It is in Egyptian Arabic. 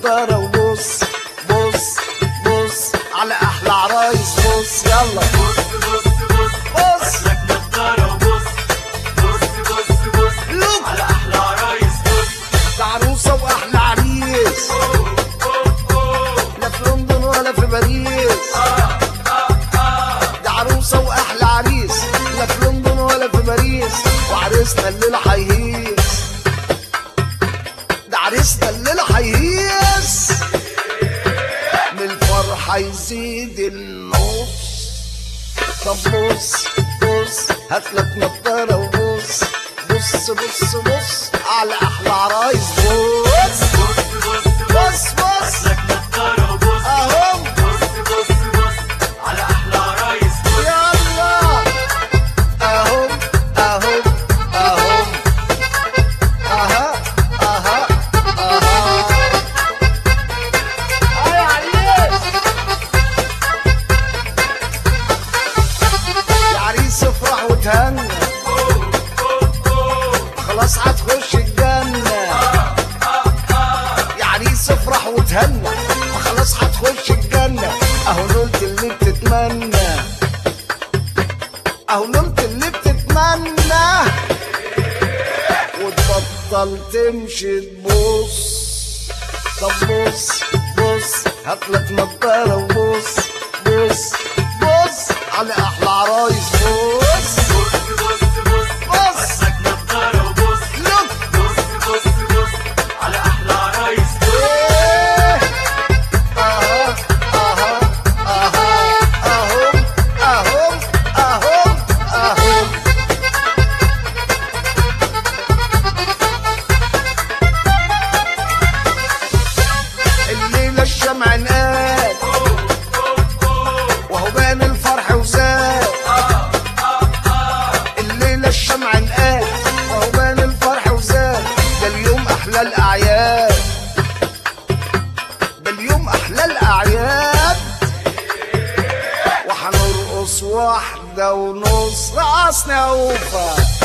نضاره وبص بص بص على احلى عرايس بص يلا بص بص بص بص لك نضارة وبص بص بص بص لوك على أحلى عرايس بص ده عروسه واحلى عريس لا في لندن ولا في باريس ده عروسه واحلى عريس لا في لندن ولا في باريس وعريسنا الليله هيهيس ده عريسنا الليله هيهيس من الفرحه يزيد النص طب بص بص هاتلك نضاره وبص بص بص بص على احلى عرايس بص بص بص بص بص لك نضارة وبص اهم بص بص بص على أحلى عرايس بص يلا اهم اهم اهم اها اها اها اي عريس يا عريس افرح وتهنى خلاص هتخش الجنة يا عريس افرح وتهنى خلاص هتخش الجنة اهو نلت اللي بتتمنى اهو نلت اللي بتتمنى وتبطل تمشي تبص طب بص بص هاتلك نضارة وبص بص بص على احلى عرايس بص بص بص بص بص لك نضارة وبص لوك بص بص بص على أحلى عرايس بص إيه. أها أها أها أهم أهم أهم أهم الليلة الشمع نقاد وهو بان الفرح وزاد الليلة الشمع نقاد وهو بان الفرح وزاد ده اليوم أحلى الأعياد ده اليوم أحلى الأعياد وحنرقص واحدة ونص رقصنا يا أوفا